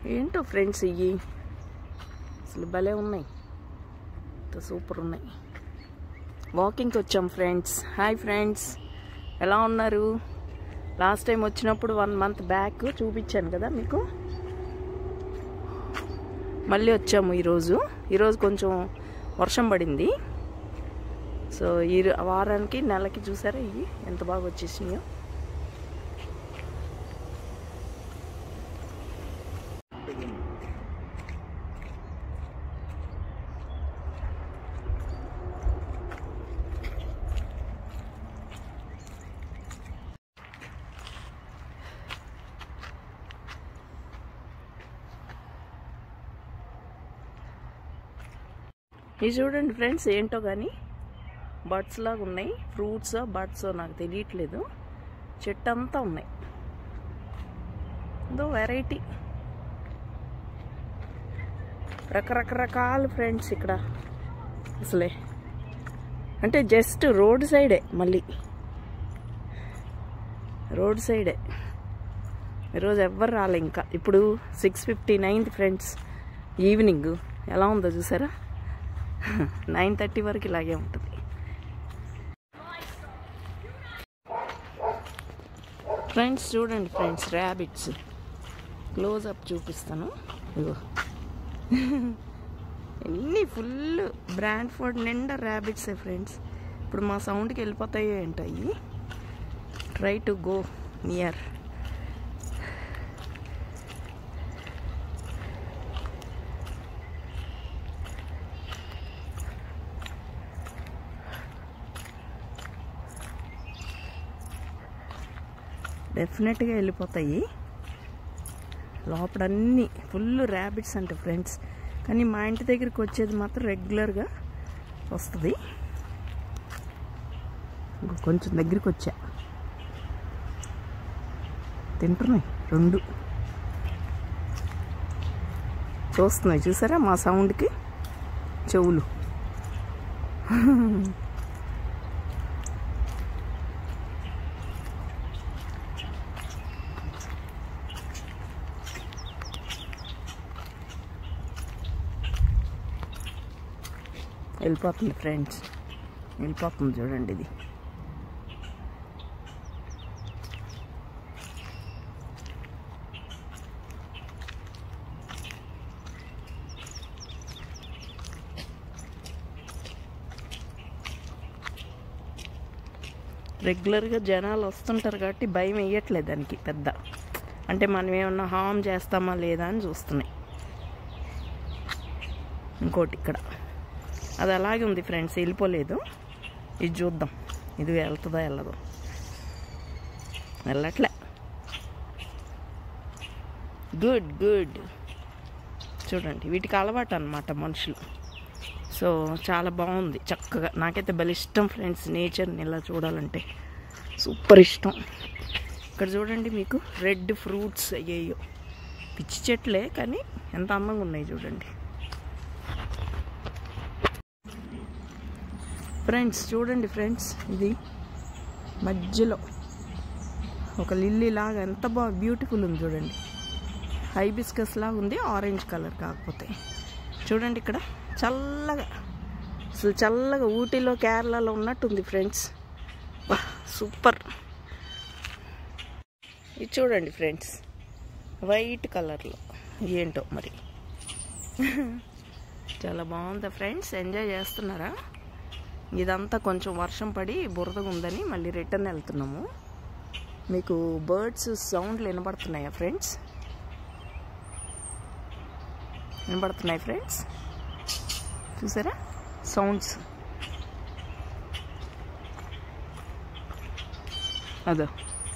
ఏంటో ఫ్రెండ్స్ ఇవి అసలు భలే ఉన్నాయి ఇంత సూపర్ ఉన్నాయి వాకింగ్కి వచ్చాం ఫ్రెండ్స్ హాయ్ ఫ్రెండ్స్ ఎలా ఉన్నారు లాస్ట్ టైం వచ్చినప్పుడు వన్ మంత్ బ్యాక్ చూపించాను కదా మీకు మళ్ళీ వచ్చాము ఈరోజు ఈరోజు కొంచెం వర్షం పడింది సో ఈ వారానికి నెలకి చూసారా ఇవి ఎంత బాగా వచ్చేసినాయో ఇది చూడండి ఫ్రెండ్స్ ఏంటో కానీ బర్డ్స్ లాగా ఉన్నాయి ఫ్రూట్స్ బర్డ్స్ నాకు తెలియట్లేదు చెట్టు అంతా ఉన్నాయి ఇదో వెరైటీ రకరకరకాల ఫ్రెండ్స్ ఇక్కడ అసలే అంటే జస్ట్ రోడ్ సైడే మళ్ళీ రోడ్ సైడే ఈరోజు ఎవ్వరు రాలే ఇంకా ఇప్పుడు six fifty ninth friends evening ఎలా ఉందో చూసారా నైన్ థర్టీ వరకు ఇలాగే ఉంటుంది ఫ్రెండ్స్ చూడండి ఫ్రెండ్స్ ర్యాబిట్స్ క్లోజ్ అప్ చూపిస్తాను ఇగో ఎన్ని ఫుల్ బ్రాండ్ ఫుడ్ నిండా ర్యాబిట్సే ఫ్రెండ్స్ ఇప్పుడు మా సౌండ్కి వెళ్ళిపోతాయో ఏంటో అవి ట్రై టు గో నియర్ డెఫినెట్గా వెళ్ళిపోతాయి లోపలన్నీ ఫుల్ ర్యాబిట్స్ అంటే ఫ్రెండ్స్ కానీ మా ఇంటి దగ్గరికి వచ్చేది మాత్రం రెగ్యులర్గా వస్తుంది ఇంకో కొంచెం దగ్గరికి వచ్చా తింటున్నాయి రెండు చూస్తున్నాయి చూసారా మా సౌండ్కి చెవులు వెళ్ళిపోతుంది ఫ్రెండ్స్ వెళ్ళిపోతుంది చూడండి ఇది రెగ్యులర్గా జనాలు వస్తుంటారు కాబట్టి భయం వేయట్లేదు దానికి పెద్ద అంటే మనం ఏమన్నా హామ్ చేస్తామా లేదా అని చూస్తున్నాయి ఇంకోటి ఇక్కడ అది అలాగే ఉంది ఫ్రెండ్స్ వెళ్ళిపోలేదు ఇది చూద్దాం ఇది వెళ్తుందా వెళ్ళదు వెళ్ళట్లే గుడ్ గుడ్ చూడండి వీటికి అలవాటు అనమాట మనుషులు సో చాలా బాగుంది చక్కగా నాకైతే భలే ఇష్టం ఫ్రెండ్స్ నేచర్ని ఇలా చూడాలంటే సూపర్ ఇష్టం ఇక్కడ చూడండి మీకు రెడ్ ఫ్రూట్స్ అయ్యాయో పిచ్చి చెట్లే కానీ ఎంత అందంగా ఉన్నాయి చూడండి ఫ్రెండ్స్ చూడండి ఫ్రెండ్స్ ఇది మధ్యలో ఒక లిల్లీ లాగా ఎంత బాగా బ్యూటిఫుల్ ఉంది చూడండి హైబిస్కస్ లాగా ఉంది ఆరెంజ్ కలర్ కాకపోతే చూడండి ఇక్కడ చల్లగా అసలు చల్లగా ఊటీలో కేరళలో ఉన్నట్టుంది ఫ్రెండ్స్ వా సూపర్ ఇది చూడండి ఫ్రెండ్స్ వైట్ కలర్లో ఏంటో మరి చాలా బాగుందా ఫ్రెండ్స్ ఎంజాయ్ చేస్తున్నారా ఇదంతా కొంచెం వర్షం పడి బురదగా ఉందని మళ్ళీ రిటర్న్ వెళ్తున్నాము మీకు బర్డ్స్ సౌండ్లు వినబడుతున్నాయా ఫ్రెండ్స్ వినబడుతున్నాయి ఫ్రెండ్స్ చూసారా సౌండ్స్ అదో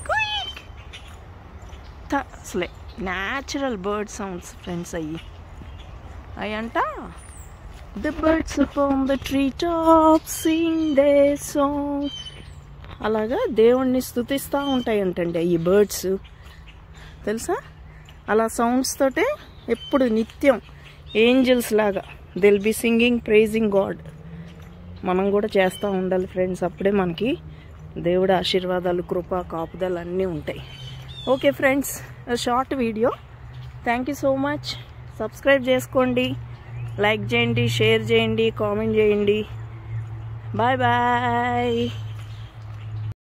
అసలే న్యాచురల్ బర్డ్ సౌండ్స్ ఫ్రెండ్స్ అయ్యి అవి అంట the birds upon the tree top sing they song అలాగా దేవుణ్ణి స్థుతిస్తూ ఉంటాయంటండి ఈ బర్డ్స్ తెలుసా అలా సౌండ్స్ తోటే ఎప్పుడు నిత్యం ఏంజల్స్ లాగా will be singing praising God మనం కూడా చేస్తూ ఉండాలి ఫ్రెండ్స్ అప్పుడే మనకి దేవుడి ఆశీర్వాదాలు కృప కాపుదలు అన్నీ ఉంటాయి okay friends short video thank you so much subscribe చేసుకోండి లైక్ చేయండి షేర్ చేయండి కామెంట్ చేయండి బాయ్ బాయ్